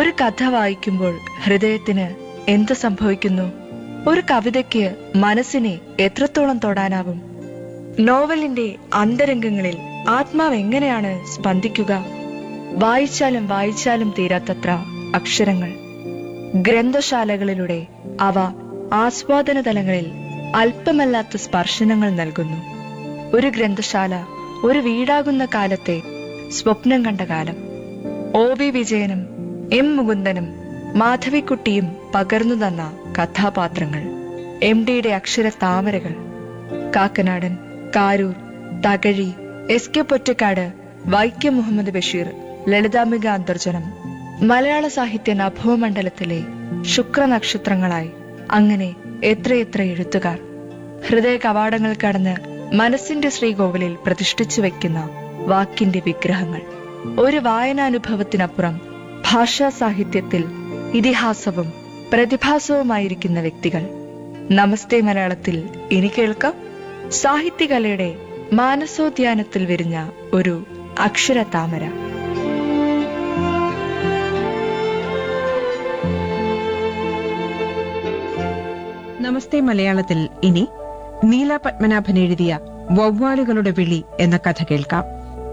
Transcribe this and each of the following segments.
ഒരു കഥ വായിക്കുമ്പോൾ ഹൃദയത്തിന് എന്ത് സംഭവിക്കുന്നു ഒരു കവിതയ്ക്ക് മനസ്സിനെ എത്രത്തോളം തൊടാനാവും നോവലിന്റെ അന്തരംഗങ്ങളിൽ ആത്മാവ് എങ്ങനെയാണ് സ്പന്ദിക്കുക വായിച്ചാലും വായിച്ചാലും തീരാത്തത്ര അക്ഷരങ്ങൾ ഗ്രന്ഥശാലകളിലൂടെ അവ ആസ്വാദന തലങ്ങളിൽ അല്പമല്ലാത്ത സ്പർശനങ്ങൾ നൽകുന്നു ഒരു ഗ്രന്ഥശാല ഒരു വീടാകുന്ന കാലത്തെ സ്വപ്നം കണ്ട കാലം ഒ വി വിജയനും എം മുകുന്ദനും മാധവിക്കുട്ടിയും പകർന്നു തന്ന കഥാപാത്രങ്ങൾ എം ഡിയുടെ അക്ഷര താമരകൾ കാക്കനാടൻ കാരൂർ തകഴി എസ് കെ പൊറ്റക്കാട് വൈക്കം മുഹമ്മദ് ബഷീർ ലളിതാംബിക അന്തർജനം മലയാള സാഹിത്യ നഭോമണ്ഡലത്തിലെ ശുക്രനക്ഷത്രങ്ങളായി അങ്ങനെ എത്രയെത്ര എഴുത്തുകാർ ഹൃദയ കവാടങ്ങൾ കടന്ന് മനസ്സിന്റെ ശ്രീകോവിലിൽ പ്രതിഷ്ഠിച്ചു വെക്കുന്ന വാക്കിന്റെ വിഗ്രഹങ്ങൾ ഒരു വായനാനുഭവത്തിനപ്പുറം ഭാഷാ സാഹിത്യത്തിൽ ഇതിഹാസവും പ്രതിഭാസവുമായിരിക്കുന്ന വ്യക്തികൾ നമസ്തേ മലയാളത്തിൽ ഇനി കേൾക്കാം സാഹിത്യകലയുടെ മാനസോദ്യാനത്തിൽ വിരിഞ്ഞ ഒരു അക്ഷര താമര നമസ്തേ മലയാളത്തിൽ ഇനി നീല പത്മനാഭൻ എഴുതിയ വവ്വാലുകളുടെ വിളി എന്ന കഥ കേൾക്കാം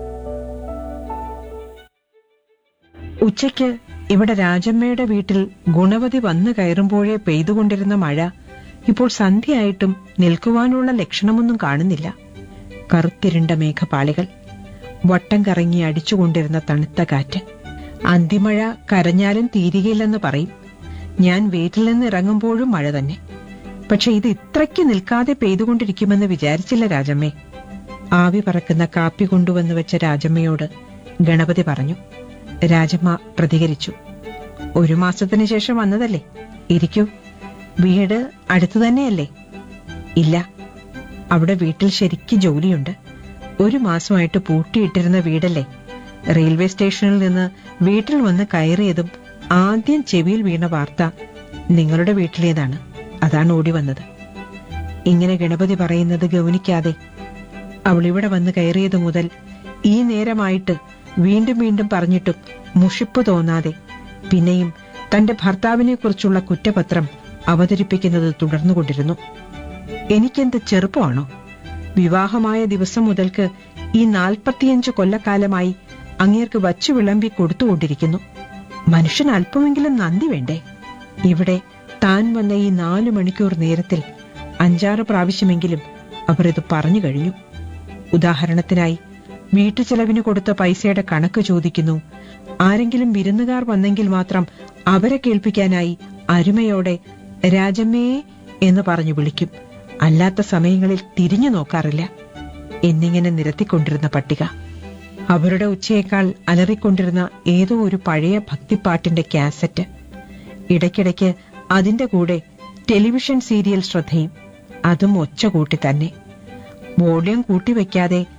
ഉച്ചയ്ക്ക് ഇവിടെ രാജമ്മയുടെ വീട്ടിൽ ഗുണവതി വന്നു കയറുമ്പോഴേ പെയ്തുകൊണ്ടിരുന്ന മഴ ഇപ്പോൾ സന്ധ്യയായിട്ടും നിൽക്കുവാനുള്ള ലക്ഷണമൊന്നും കാണുന്നില്ല കറുത്തിരുണ്ട മേഘപാളികൾ വട്ടം കറങ്ങി അടിച്ചുകൊണ്ടിരുന്ന തണുത്ത കാറ്റ് അന്തിമഴ കരഞ്ഞാലും തീരുകയില്ലെന്ന് പറയും ഞാൻ വീട്ടിൽ നിന്ന് ഇറങ്ങുമ്പോഴും മഴ തന്നെ പക്ഷെ ഇത് ഇത്രയ്ക്ക് നിൽക്കാതെ പെയ്തുകൊണ്ടിരിക്കുമെന്ന് വിചാരിച്ചില്ല രാജമ്മേ ആവി പറക്കുന്ന കാപ്പി കൊണ്ടുവന്നു വെച്ച രാജമ്മയോട് ഗണപതി പറഞ്ഞു രാജമ്മ പ്രതികരിച്ചു ഒരു മാസത്തിന് ശേഷം വന്നതല്ലേ ഇരിക്കൂ വീട് അടുത്തു തന്നെയല്ലേ ഇല്ല അവിടെ വീട്ടിൽ ശരിക്ക് ജോലിയുണ്ട് ഒരു മാസമായിട്ട് പൂട്ടിയിട്ടിരുന്ന വീടല്ലേ റെയിൽവേ സ്റ്റേഷനിൽ നിന്ന് വീട്ടിൽ വന്ന് കയറിയതും ആദ്യം ചെവിയിൽ വീണ വാർത്ത നിങ്ങളുടെ വീട്ടിലേതാണ് അതാണ് ഓടി വന്നത് ഇങ്ങനെ ഗണപതി പറയുന്നത് ഗൗനിക്കാതെ അവൾ ഇവിടെ വന്ന് കയറിയത് മുതൽ ഈ നേരമായിട്ട് വീണ്ടും വീണ്ടും പറഞ്ഞിട്ടും മുഷിപ്പ് തോന്നാതെ പിന്നെയും തന്റെ ഭർത്താവിനെ കുറിച്ചുള്ള കുറ്റപത്രം അവതരിപ്പിക്കുന്നത് തുടർന്നുകൊണ്ടിരുന്നു എനിക്കെന്ത് ചെറുപ്പമാണോ വിവാഹമായ ദിവസം മുതൽക്ക് ഈ നാൽപ്പത്തിയഞ്ച് കൊല്ലക്കാലമായി അങ്ങേർക്ക് വച്ചു വിളമ്പി കൊടുത്തുകൊണ്ടിരിക്കുന്നു മനുഷ്യൻ അല്പമെങ്കിലും നന്ദി വേണ്ടേ ഇവിടെ താൻ വന്ന ഈ നാലു മണിക്കൂർ നേരത്തിൽ അഞ്ചാറ് പ്രാവശ്യമെങ്കിലും അവർ ഇത് പറഞ്ഞു കഴിഞ്ഞു ഉദാഹരണത്തിനായി വീട്ടുചെലവിന് കൊടുത്ത പൈസയുടെ കണക്ക് ചോദിക്കുന്നു ആരെങ്കിലും വിരുന്നുകാർ വന്നെങ്കിൽ മാത്രം അവരെ കേൾപ്പിക്കാനായി അരുമയോടെ രാജമ്മേ എന്ന് പറഞ്ഞു വിളിക്കും അല്ലാത്ത സമയങ്ങളിൽ തിരിഞ്ഞു നോക്കാറില്ല എന്നിങ്ങനെ നിരത്തിക്കൊണ്ടിരുന്ന പട്ടിക അവരുടെ ഉച്ചയേക്കാൾ അലറിക്കൊണ്ടിരുന്ന ഏതോ ഒരു പഴയ ഭക്തിപ്പാട്ടിന്റെ കാസറ്റ് ഇടയ്ക്കിടയ്ക്ക് അതിന്റെ കൂടെ ടെലിവിഷൻ സീരിയൽ ശ്രദ്ധയും അതും ഒച്ച കൂട്ടി തന്നെ വോളിയം കൂട്ടിവെക്കാതെ